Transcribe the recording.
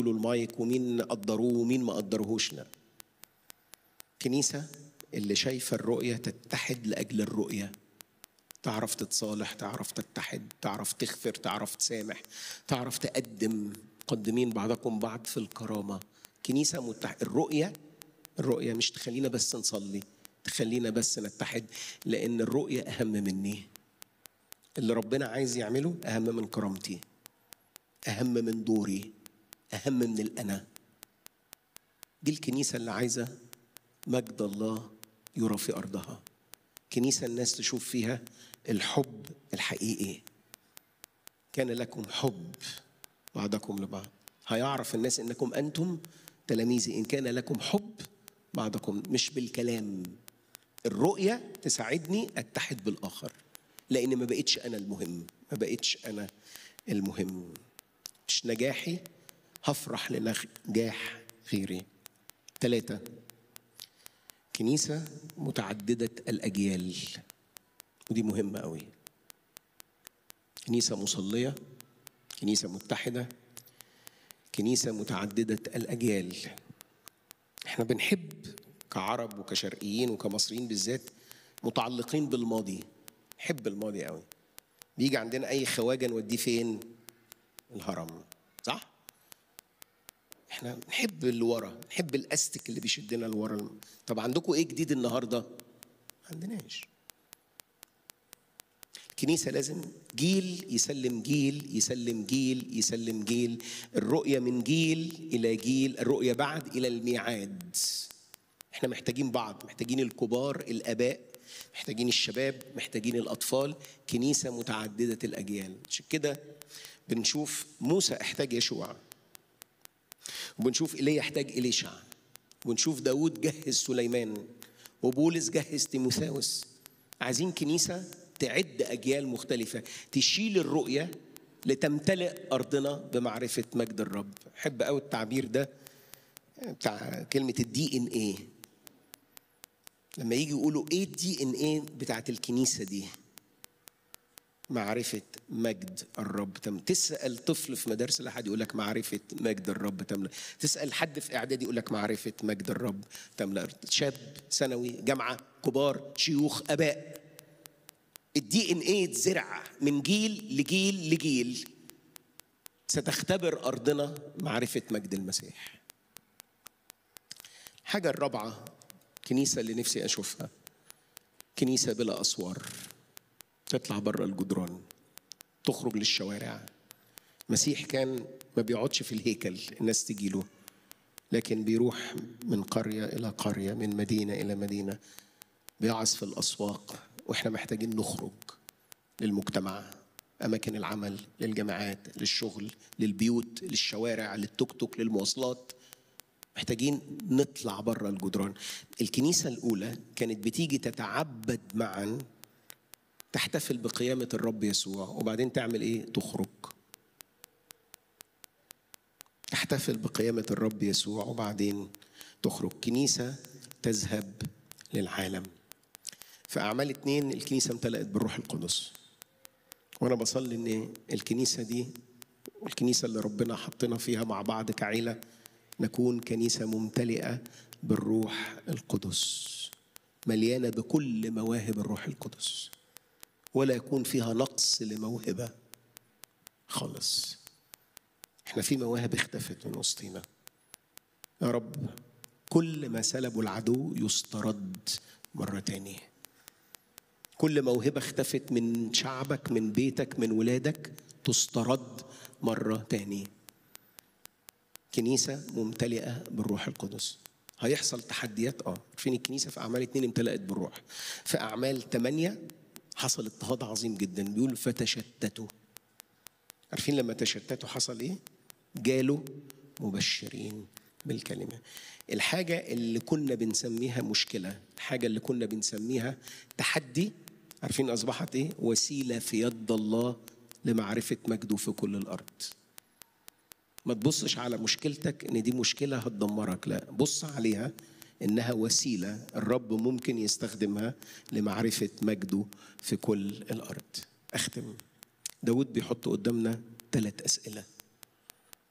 له المايك ومين قدروه ومين ما قدروهوش لا كنيسة اللي شايفة الرؤية تتحد لأجل الرؤية تعرف تتصالح تعرف تتحد تعرف تغفر تعرف تسامح تعرف تقدم قدمين بعضكم بعض في الكرامة كنيسة متحد الرؤية الرؤية مش تخلينا بس نصلي تخلينا بس نتحد لأن الرؤية أهم مني اللي ربنا عايز يعمله أهم من كرامتي أهم من دوري أهم من الأنا دي الكنيسة اللي عايزة مجد الله يرى في أرضها كنيسة الناس تشوف فيها الحب الحقيقي كان لكم حب بعضكم لبعض هيعرف الناس انكم انتم تلاميذي ان كان لكم حب بعضكم مش بالكلام الرؤيه تساعدني اتحد بالاخر لان ما بقتش انا المهم ما بقتش انا المهم مش نجاحي هفرح لنجاح غيري ثلاثة كنيسة متعددة الأجيال ودي مهمة قوي كنيسة مصلية كنيسة متحدة كنيسة متعددة الأجيال احنا بنحب كعرب وكشرقيين وكمصريين بالذات متعلقين بالماضي نحب الماضي قوي بيجي عندنا أي خواجة نوديه فين الهرم صح احنا نحب اللي ورا نحب الاستك اللي بيشدنا لورا طب عندكم ايه جديد النهارده ما عندناش الكنيسة لازم جيل يسلم جيل يسلم جيل يسلم جيل الرؤية من جيل إلى جيل الرؤية بعد إلى الميعاد احنا محتاجين بعض محتاجين الكبار الآباء محتاجين الشباب محتاجين الأطفال كنيسة متعددة الأجيال عشان كده بنشوف موسى احتاج يشوع وبنشوف ايليا يحتاج إليشع ونشوف داود جهز سليمان وبولس جهز تيموثاوس عايزين كنيسة تعد أجيال مختلفة تشيل الرؤية لتمتلئ أرضنا بمعرفة مجد الرب أحب أوي التعبير ده بتاع كلمة الدي إن إيه لما يجي يقولوا إيه الدي إن إيه بتاعت الكنيسة دي معرفة مجد الرب تم تسأل طفل في مدارس الأحد يقول لك معرفة مجد الرب تملأ تسأل حد في إعدادي يقول لك معرفة مجد الرب تملأ شاب ثانوي جامعة كبار شيوخ آباء الدي ان ايه اتزرع من جيل لجيل لجيل ستختبر أرضنا معرفة مجد المسيح الحاجة الرابعة كنيسة اللي نفسي أشوفها كنيسة بلا أسوار تطلع بره الجدران تخرج للشوارع مسيح كان ما بيقعدش في الهيكل الناس تجي له لكن بيروح من قرية إلى قرية من مدينة إلى مدينة بيعظ في الأسواق وإحنا محتاجين نخرج للمجتمع أماكن العمل للجامعات للشغل للبيوت للشوارع للتوك توك للمواصلات محتاجين نطلع بره الجدران الكنيسة الأولى كانت بتيجي تتعبد معا تحتفل بقيامة الرب يسوع وبعدين تعمل إيه؟ تخرج تحتفل بقيامة الرب يسوع وبعدين تخرج كنيسة تذهب للعالم في أعمال اتنين الكنيسة امتلأت بالروح القدس وأنا بصلي إن الكنيسة دي والكنيسة اللي ربنا حطنا فيها مع بعض كعيلة نكون كنيسة ممتلئة بالروح القدس مليانة بكل مواهب الروح القدس ولا يكون فيها نقص لموهبة خالص احنا في مواهب اختفت من وسطينا يا رب كل ما سلبه العدو يسترد مرة تانية كل موهبة اختفت من شعبك من بيتك من ولادك تسترد مرة تانية كنيسة ممتلئة بالروح القدس هيحصل تحديات اه عارفين الكنيسة في أعمال اتنين امتلأت بالروح في أعمال ثمانية حصل اضطهاد عظيم جدا بيقول فتشتتوا عارفين لما تشتتوا حصل ايه جالوا مبشرين بالكلمة الحاجة اللي كنا بنسميها مشكلة الحاجة اللي كنا بنسميها تحدي عارفين أصبحت إيه وسيلة في يد الله لمعرفة مجده في كل الأرض ما تبصش على مشكلتك ان دي مشكله هتدمرك لا بص عليها انها وسيله الرب ممكن يستخدمها لمعرفه مجده في كل الارض اختم داود بيحط قدامنا ثلاث اسئله